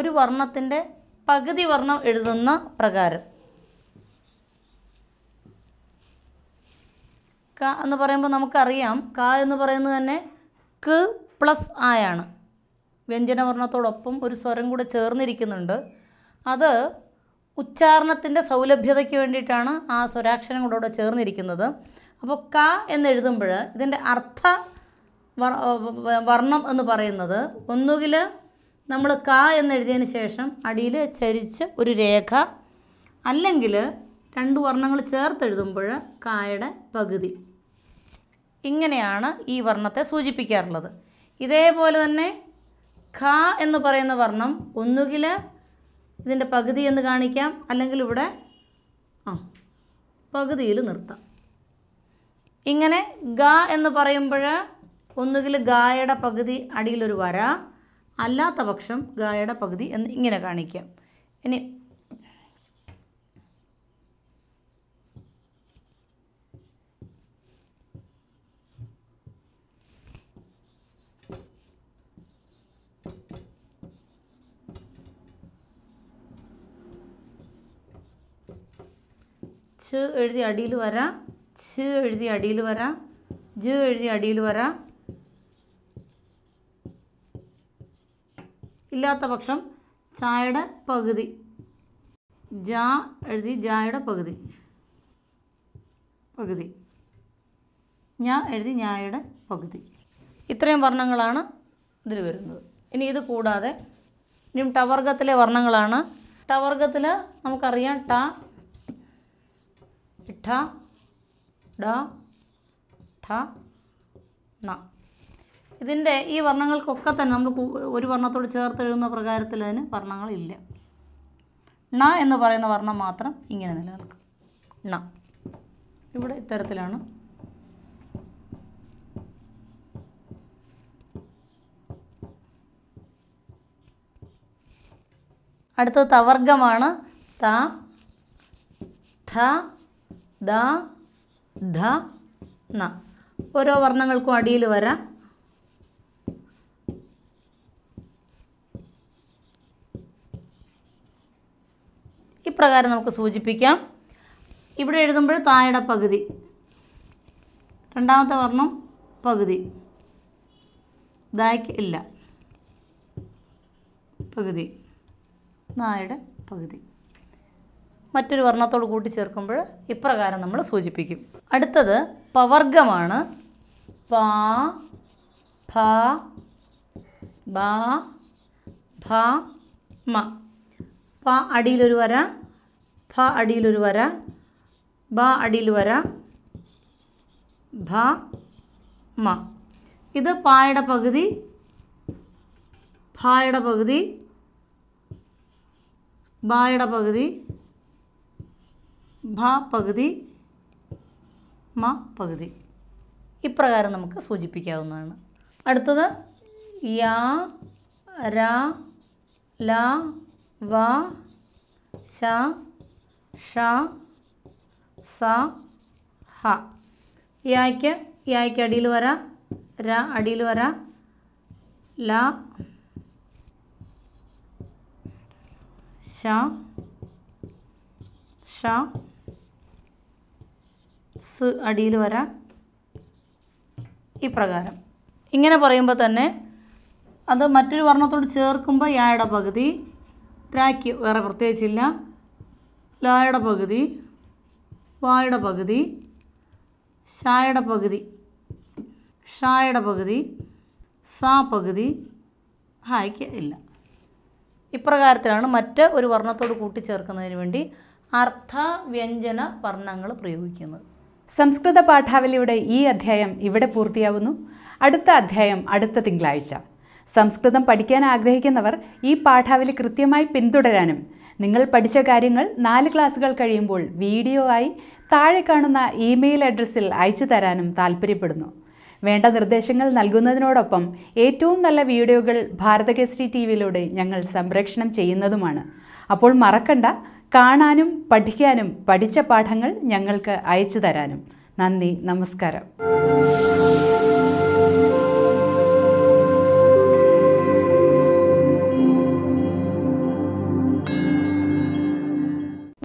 ഒരു വർണ്ണത്തിൻ്റെ പകുതി വർണ്ണം എഴുതുന്ന പ്രകാരം ക എന്ന് പറയുമ്പോൾ നമുക്കറിയാം ക എന്ന് പറയുന്നത് തന്നെ ക പ്ലസ് ആയാണ് വ്യഞ്ജനവർണ്ണത്തോടൊപ്പം ഒരു സ്വരം കൂടെ ചേർന്നിരിക്കുന്നുണ്ട് അത് ഉച്ചാരണത്തിൻ്റെ സൗലഭ്യതയ്ക്ക് വേണ്ടിയിട്ടാണ് ആ സ്വരാക്ഷരം കൂടെ ഇവിടെ ചേർന്നിരിക്കുന്നത് അപ്പോൾ ക എന്ന് എഴുതുമ്പോൾ ഇതിൻ്റെ അർത്ഥ വർ- വ- വർണ്ണം എന്ന് പറയുന്നത് ഒന്നുകിൽ നമ്മൾ ക എന്ന് എഴുതിയതിന് ശേഷം അടിയിൽ ചരിച്ച് ഒരു രേഖ അല്ലെങ്കിൽ രണ്ട് വർണ്ണങ്ങൾ ചേർത്ത് എഴുതുമ്പോൾ കായുടെ പകുതി ഇങ്ങനെയാണ് ഈ വർണ്ണത്തെ സൂചിപ്പിക്കാറുള്ളത് ഇതേപോലെ തന്നെ ഖ എന്ന് പറയുന്ന വർണ്ണം ഒന്നുകിൽ ഇതിൻ്റെ പകുതി എന്ന് കാണിക്കാം അല്ലെങ്കിൽ ഇവിടെ ആ പകുതിയിൽ നിർത്താം ഇങ്ങനെ ഗ എന്ന് പറയുമ്പോൾ ഒന്നുകിൽ ഗായയുടെ പകുതി അടിയിലൊരു വര അല്ലാത്ത പക്ഷം ഗായയുടെ പകുതി എന്ന് ഇങ്ങനെ കാണിക്കാം ഇനി ഛ് എഴുതി അടിയിൽ വരാം ഛ് എഴുതി അടിയിൽ വരാം ജ് എഴുതി അടിയിൽ വരാം ഇല്ലാത്ത പക്ഷം ചായയുടെ പകുതി ജാ എഴുതി ജായുടെ പകുതി പകുതി ഞാ എഴുതി ഞായുടെ പകുതി ഇത്രയും വർണ്ണങ്ങളാണ് ഇതിൽ വരുന്നത് ഇനി ഇത് കൂടാതെ ഇനിയും ടവർഗത്തിലെ വർണ്ണങ്ങളാണ് ടവർഗത്തിൽ നമുക്കറിയാം ട ഠ ഡ ഠ ണ ഇതിൻ്റെ ഈ വർണ്ണങ്ങൾക്കൊക്കെ തന്നെ നമ്മൾ കൂ- ഒരു വർണ്ണത്തോട് ചേർത്ത് എഴുതുന്ന പ്രകാരത്തിൽ അതിന് വർണ്ണങ്ങളില്ല ണ എന്ന് പറയുന്ന വർണ്ണം മാത്രം ഇങ്ങനെ നിലനിൽക്കും ണ ഇവിടെ ഇത്തരത്തിലാണ് അടുത്തത് തവർഗമാണ് ത ഥ ദ ധ ന ഓരോ വർണ്ണങ്ങൾക്കും അടിയിൽ വരാം ഇപ്രകാരം നമുക്ക് സൂചിപ്പിക്കാം ഇവിടെ എഴുതുമ്പോൾ താഴയുടെ പകുതി രണ്ടാമത്തെ വർണ്ണം പകുതി ദായ്ക്ക് ഇല്ല പകുതി നായുടെ പകുതി മറ്റൊരു വർണ്ണത്തോട് കൂട്ടിച്ചേർക്കുമ്പോൾ ഇപ്രകാരം നമ്മൾ സൂചിപ്പിക്കും അടുത്തത് പവർഗമാണ് പാ ഫ ബ ഭ മ പ അടിയിലൊരു വര ഫ അടിയിലൊരു വര ബ അടിയിൽ വര ഭ മ ഇത് പായുടെ പകുതി ഫായുടെ പകുതി ബായുടെ പകുതി ഭ പകുതി മ പകുതി ഇപ്രകാരം നമുക്ക് സൂചിപ്പിക്കാവുന്നതാണ് അടുത്തത് യാ ര ല വ ശ ഷ സ ഹ യായ്ക്ക് യായ്ക്ക് അടിയിൽ വരാം ര അടിയിൽ വരാം ല ഷ ഷ സ് അടിയിൽ വരാം ഈ പ്രകാരം ഇങ്ങനെ പറയുമ്പോൾ തന്നെ അത് മറ്റൊരു വർണ്ണത്തോട് ചേർക്കുമ്പോൾ യായുടെ പകുതി രായ്ക്ക് വേറെ പ്രത്യേകിച്ചില്ല ലായുടെ പകുതി വായുടെ പകുതി ഷായുടെ പകുതി ഷായുടെ പകുതി സാ പകുതി ഹായ്ക്ക് ഇല്ല ഇപ്രകാരത്തിലാണ് മറ്റ് ഒരു വർണ്ണത്തോട് കൂട്ടിച്ചേർക്കുന്നതിന് വേണ്ടി അർത്ഥ വ്യഞ്ജന വർണ്ണങ്ങൾ പ്രയോഗിക്കുന്നത് സംസ്കൃത പാഠാവലിയുടെ ഈ അധ്യായം ഇവിടെ പൂർത്തിയാവുന്നു അടുത്ത അധ്യായം അടുത്ത തിങ്കളാഴ്ച സംസ്കൃതം പഠിക്കാൻ ആഗ്രഹിക്കുന്നവർ ഈ പാഠാവലി കൃത്യമായി പിന്തുടരാനും നിങ്ങൾ പഠിച്ച കാര്യങ്ങൾ നാല് ക്ലാസ്സുകൾ കഴിയുമ്പോൾ വീഡിയോ ആയി താഴെ കാണുന്ന ഇമെയിൽ അഡ്രസ്സിൽ അയച്ചു തരാനും താൽപ്പര്യപ്പെടുന്നു വേണ്ട നിർദ്ദേശങ്ങൾ നൽകുന്നതിനോടൊപ്പം ഏറ്റവും നല്ല വീഡിയോകൾ ഭാരതകേസരി ടി വിയിലൂടെ ഞങ്ങൾ സംപ്രേഷണം ചെയ്യുന്നതുമാണ് അപ്പോൾ മറക്കണ്ട കാണാനും പഠിക്കാനും പഠിച്ച പാഠങ്ങൾ ഞങ്ങൾക്ക് അയച്ചു തരാനും നന്ദി നമസ്കാരം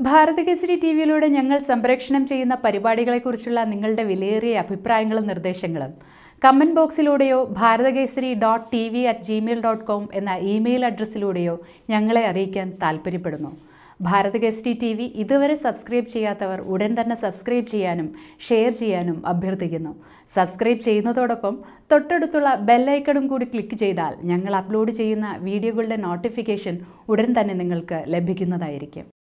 ഭാരതകേസരി ടി വിയിലൂടെ ഞങ്ങൾ സംപ്രേഷണം ചെയ്യുന്ന പരിപാടികളെക്കുറിച്ചുള്ള നിങ്ങളുടെ വിലയേറിയ അഭിപ്രായങ്ങളും നിർദ്ദേശങ്ങളും കമൻറ്റ് ബോക്സിലൂടെയോ Bharathakesari dot T V at Gmail dot com എന്ന ഇമെയിൽ അഡ്രസ്സിലൂടെയോ ഞങ്ങളെ അറിയിക്കാൻ താൽപ്പര്യപ്പെടുന്നു ഭാരതകേസരി ടി വി ഇതുവരെ സബ്സ്ക്രൈബ് ചെയ്യാത്തവർ ഉടൻ തന്നെ സബ്സ്ക്രൈബ് ചെയ്യാനും ഷെയർ ചെയ്യാനും അഭ്യർത്ഥിക്കുന്നു സബ്സ്ക്രൈബ് ചെയ്യുന്നതോടൊപ്പം തൊട്ടടുത്തുള്ള ബെല്ലൈക്കണും കൂടി ക്ലിക്ക് ചെയ്താൽ ഞങ്ങൾ അപ്ലോഡ് ചെയ്യുന്ന വീഡിയോകളുടെ നോട്ടിഫിക്കേഷൻ ഉടൻ തന്നെ നിങ്ങൾക്ക് ലഭിക്കുന്നതായിരിക്കും